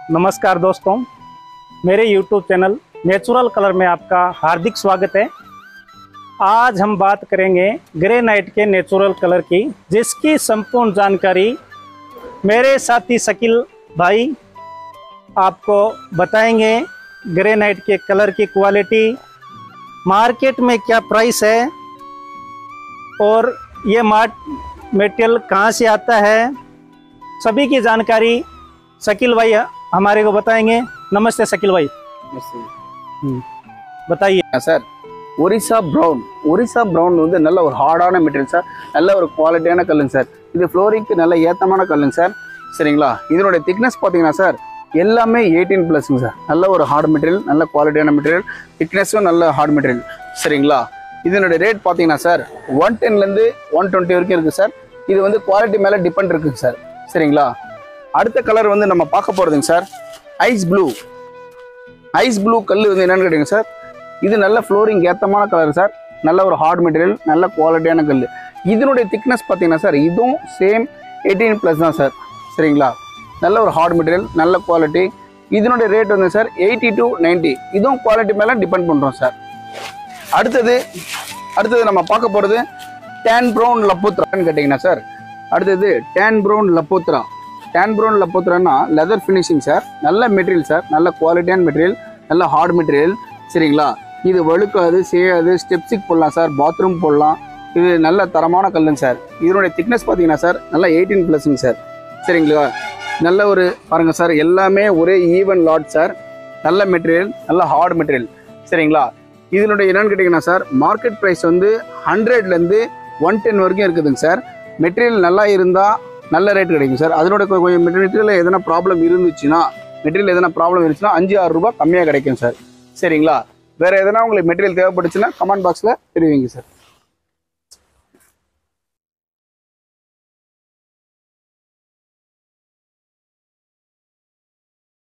नमस्कार दोस्तों मेरे YouTube चैनल नेचुरल कलर में आपका हार्दिक स्वागत है आज हम बात करेंगे ग्रेनाइट के नेचुरल कलर की जिसकी संपूर्ण जानकारी मेरे साथी शकील भाई आपको बताएंगे ग्रेनाइट के कलर की क्वालिटी मार्केट में क्या प्राइस है और ये मार्ट मटेरियल कहाँ से आता है सभी की जानकारी शकील भाई हमारे को बताएंगे नमस्ते शकील भाई हम्म, बताइए sir Orissa brown Orissa brown வந்து நல்ல ஒரு ஹார்டான மெட்டீரியல் சார் நல்ல ஒரு குவாலிட்டியான கல்லுங்க சார் இது ஃப்ளோரிங்க்கு நல்ல ஏத்தமான கல்லுங்க சார் சரிங்களா இதனுடைய திக்னஸ் பார்த்தீங்கன்னா சார் எல்லாமே எயிட்டீன் ப்ளஸ்ங்க சார் நல்ல ஒரு ஹார்ட் மெட்டீரியல் நல்ல குவாலிட்டியான மெட்டீரியல் திக்னஸும் நல்ல ஹார்ட் மெட்டீரியல் சரிங்களா இதனுடைய ரேட் பார்த்தீங்கன்னா சார் ஒன் டென்லேருந்து ஒன் டுவெண்ட்டி வரைக்கும் இருக்குது சார் இது வந்து குவாலிட்டி மேலே டிபெண்ட் இருக்குங்க சார் சரிங்களா அடுத்த கலர் வந்து நம்ம பார்க்க போகிறதுங்க sir ice blue ice blue கல் வந்து என்னன்னு கேட்டீங்க சார் இது நல்ல ஃப்ளோரிங் ஏத்தமான கலர் சார் நல்ல ஒரு ஹார்ட் மெட்டீரியல் நல்ல குவாலிட்டியான கல் இதனுடைய திக்னஸ் பார்த்தீங்கன்னா சார் இதுவும் சேம் எயிட்டீன் ப்ளஸ் தான் சார் சரிங்களா நல்ல ஒரு ஹார்ட் மெட்டீரியல் நல்ல குவாலிட்டி இதனுடைய ரேட் வந்து சார் எயிட்டி டு 90 இதுவும் குவாலிட்டி மேலே டிபெண்ட் பண்ணுறோம் சார் அடுத்தது அடுத்தது நம்ம பார்க்க போகிறது டேன் ப்ரௌன் லப்போத்ரான்னு கேட்டிங்கன்னா சார் அடுத்தது டேன் ப்ரௌன் லப்போத்ரா டேன் ப்ரௌன் லப்போத்ரான்னா லெதர் ஃபினிஷிங் சார் நல்ல மெட்டீரியல் சார் நல்ல குவாலிட்டியான மெட்டீரியல் நல்ல ஹார்ட் மெட்டீரியல் சரிங்களா இது வழுக்காது செய்யாது ஸ்டெப்ஸுக்கு போடலாம் சார் பாத்ரூம் போடலாம் இது நல்ல தரமான கல்லுங்க சார் இதனுடைய திக்னஸ் பார்த்தீங்கன்னா சார் நல்லா எயிட்டீன் ப்ளஸ்ங்க சார் சரிங்களா நல்ல ஒரு பாருங்க சார் எல்லாமே ஒரே ஈவன் லாட் சார் நல்ல மெட்டீரியல் நல்ல ஹார்ட் மெட்டீரியல் சரிங்களா இதனுடைய என்னன்னு கேட்டிங்கன்னா சார் மார்க்கெட் ப்ரைஸ் வந்து ஹண்ட்ரட்லேருந்து ஒன் டென் வரைக்கும் இருக்குதுங்க சார் மெட்டீரியல் நல்லா இருந்தால் நல்ல ரேட் கிடைக்கும் சார் அதனோட கொ- கொஞ்சம் மெட்டீரியல் எதனா ப்ராப்ளம் இருந்துச்சுன்னா மெட்டீரியல் எதனா ப்ராப்ளம் இருந்துச்சுன்னா அஞ்சு ஆறு ரூபாய் கம்மியாக கிடைக்கும் சார் சரிங்களா வேறு எதனா உங்களுக்கு மெட்டீரியல் தேவைப்பட்டுச்சுன்னா கமெண்ட் பாக்ஸில் தெரிவிங்க சார்